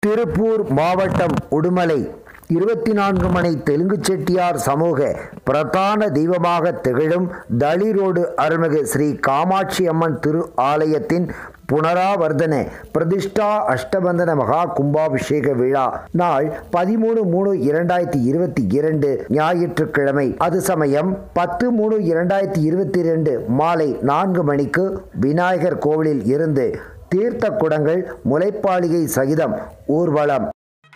திருப்பூர் மாவட்டம் உடுமலை இருபத்தி நான்கு மணி தெலுங்கு செட்டியார் சமூக பிரதான தெய்வமாக திகழும் தளிரோடு அருள்மிகு ஸ்ரீ காமாட்சி அம்மன் திரு ஆலயத்தின் புனராவர்த்தன பிரதிஷ்டா அஷ்டபந்தன மகா கும்பாபிஷேக விழா நாள் பதிமூணு மூணு இரண்டாயிரத்தி இருபத்தி இரண்டு ஞாயிற்றுக்கிழமை அது சமயம் பத்து மூணு இரண்டாயிரத்தி இருபத்தி இரண்டு மாலை நான்கு மணிக்கு விநாயகர் கோவிலில் இருந்து தீர்த்த குடங்கள் முளைப்பாளிகை சகிதம் ஊர்வலம்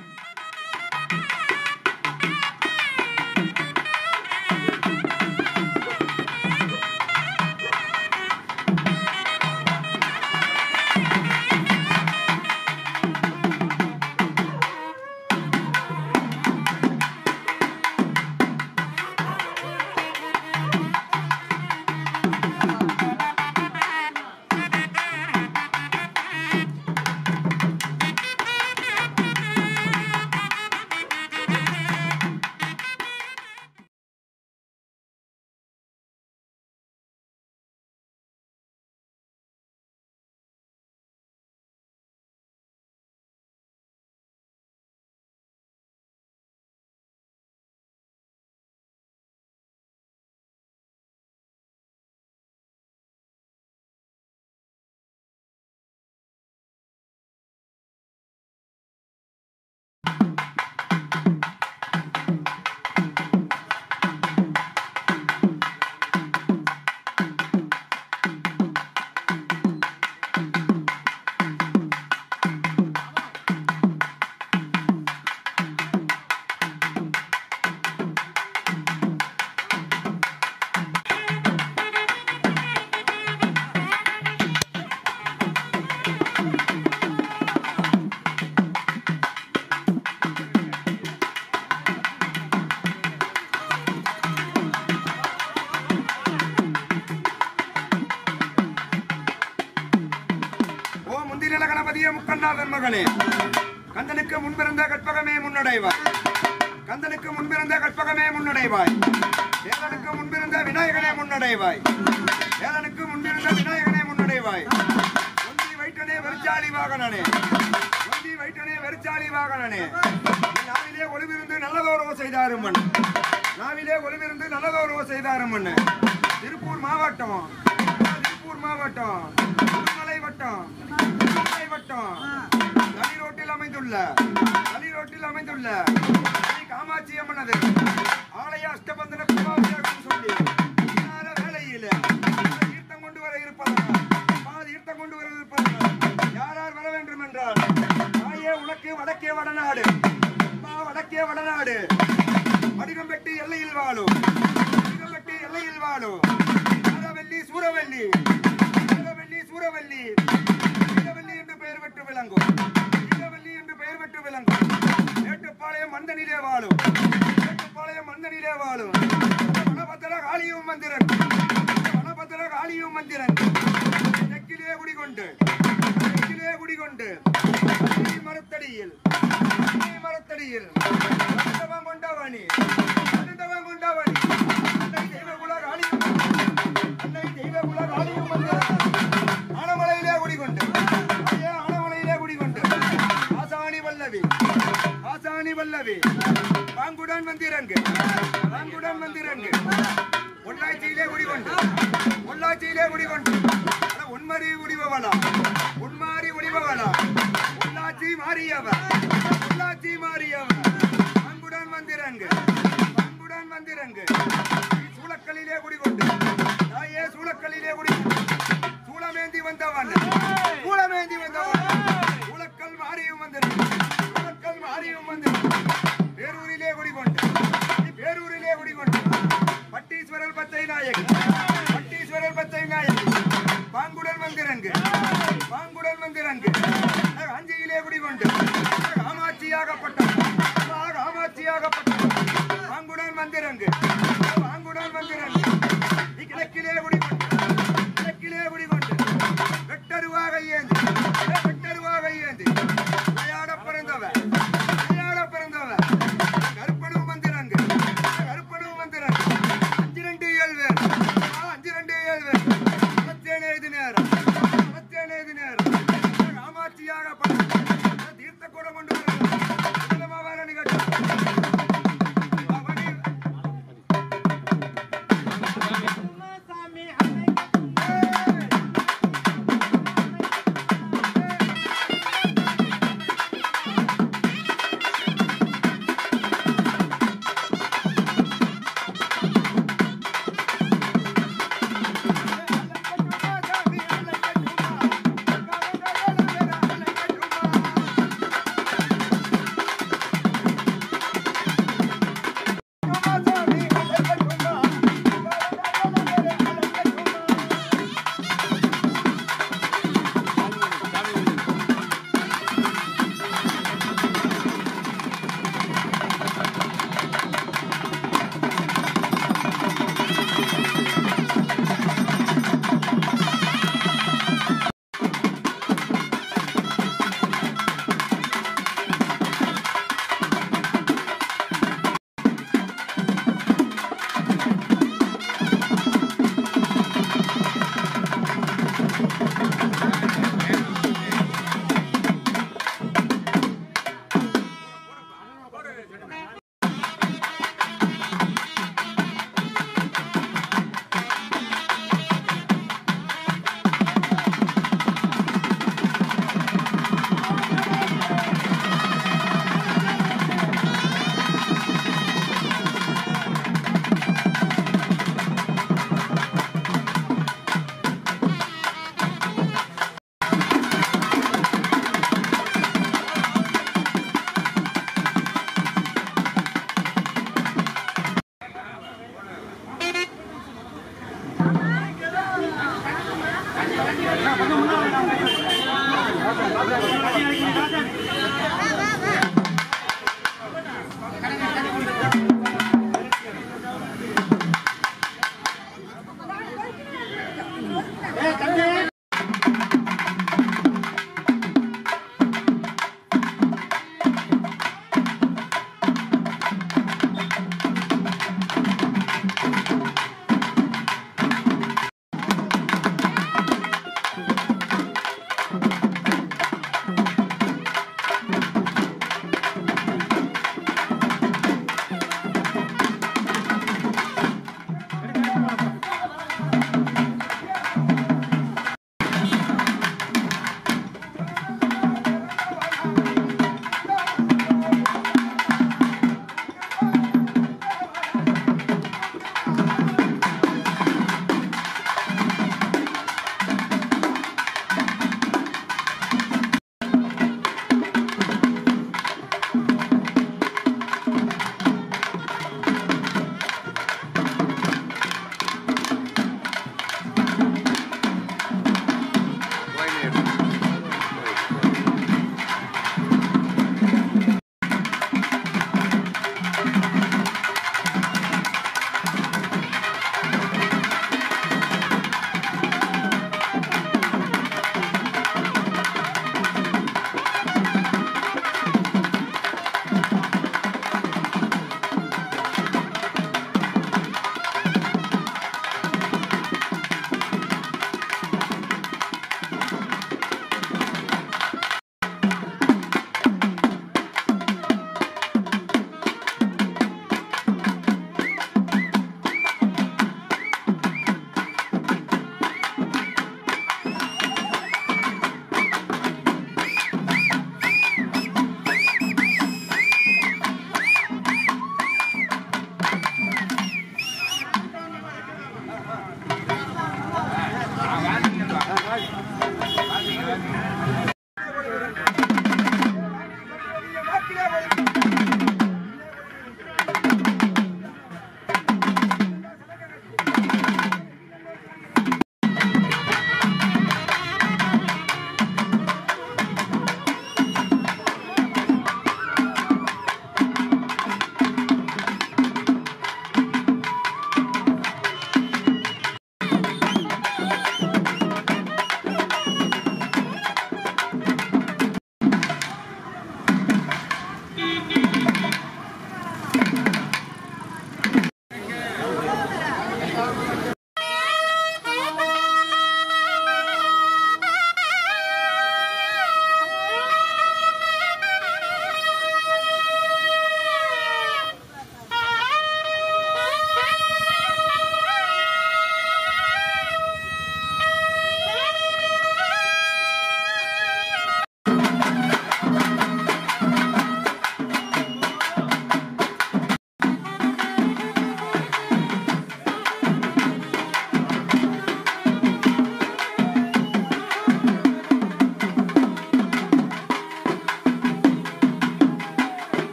ஓ முந்திரில கணபதியே முக்கண்ணாதன் மகனே கந்தனுக்கு முன்பிருந்த கற்பகமே முன்னடைவாய் கந்தனுக்கு முன்பிருந்த கற்பகமே முன்னடைவாய் வேலனுக்கு முன்பிருந்த விநாயகனே முன்னடைவாய் வேலனுக்கு முன்பிருந்த விநாயகனே முன்னடைவாய் ஒந்தி வைட்டனே வெறிச்சாலி வாகனனே ஒந்தி வைட்டனே வெறிச்சாலி வாகனனே நாவிலே ஒளிவிருந்து நல்லதோரோ செய்தாருமன் நாவிலே ஒளிவிருந்து நல்லதோரோ செய்தாருமன் திருப்பூர் மாவட்டம் திருப்பூர் மாவட்டம் திருமலை வட்டம் திருமலை வட்டம் தனி ரோட்டில் அமைந்துள்ள தனி ரோட்டில் அமைந்துள்ள ஸ்ரீ காமாட்சி அம்மனது ஆலய அஷ்டபந்தன கும்பாபிஷேகம் சொல்லி இன்னார வேளையில தீர்த்தம் கொண்டு வர இருப்பதனால் பால் தீர்த்தம் கொண்டு வர இருப்பதனால் யார் யார் வர வேண்டும் என்றால் தாயே உனக்கு வடக்கே வடநாடு அம்மா வடக்கே வடநாடு வடிவம்பெட்டி எல்லையில் வாழும் வடிவம்பெட்டி எல்லையில் வாழும் சூரவல்லி சூரவல்லி சூரவல்லி சூரவல்லி வீரவல்லி என்று பெயர் பெற்று விளங்கும் வீரவல்லி என்று பெயர் பெற்று விளங்கும் மேட்டுப்பாளையம் மந்தனிலே வாழும் மேட்டுப்பாளையம் மந்தனிலே வாழும் வனபத்திர காளியும் மந்திரன் வனபத்திர காளியும் மந்திரன் தெற்கிலே குடிகொண்டு தெற்கிலே குடிகொண்டு அத்தி மரத்தடியில் அத்தி மரத்தடியில் அனுதவம் கொண்டவனி அனுதவம் கொண்டவனி அன்னை தெய்வகுல காளியும் அன்னை தெய்வகுல காளியும் மந்திரன் ஆனமலையிலே குடிகொண்டு ஐயா ஆனமலையிலே குடிகொண்டு ஆசானி வல்லவி ஆசானி வல்லவி பாங்குடன் வந்திரங்கு பாங்குடன் வந்திரங்கு பொள்ளாச்சியிலே குடிகொண்டு பொள்ளாச்சியிலே குடிகொண்டு அட உண்மறி குடிபவளா உண்மாறி குடிபவளா பொள்ளாச்சி மாறியவ பொள்ளாச்சி மாறியவ பாங்குடன் வந்திரங்கு பாங்குடன் வந்திரங்கு சூளக்கலிலே குடிகொண்டு தாயே சூளக்கலிலே குடிகொண்டு சூளமேந்தி வந்தவன் சூளமேந்தி வந்தவன் சூளக்கல் மாறியும் வந்திருக்கு சூளக்கல் மாறியும் வந்திருக்கு பேரூரிலே குடிகொண்டு பேரூரிலே குடிகொண்டு பட்டீஸ்வரர் பச்சை நாயகி பட்டீஸ்வரர் பச்சை நாயகி பாங்குடன் வந்திரங்கு பாங்குடன் வந்திரங்கு அஞ்சியிலே குடிகொண்டு காமாட்சியாகப்பட்ட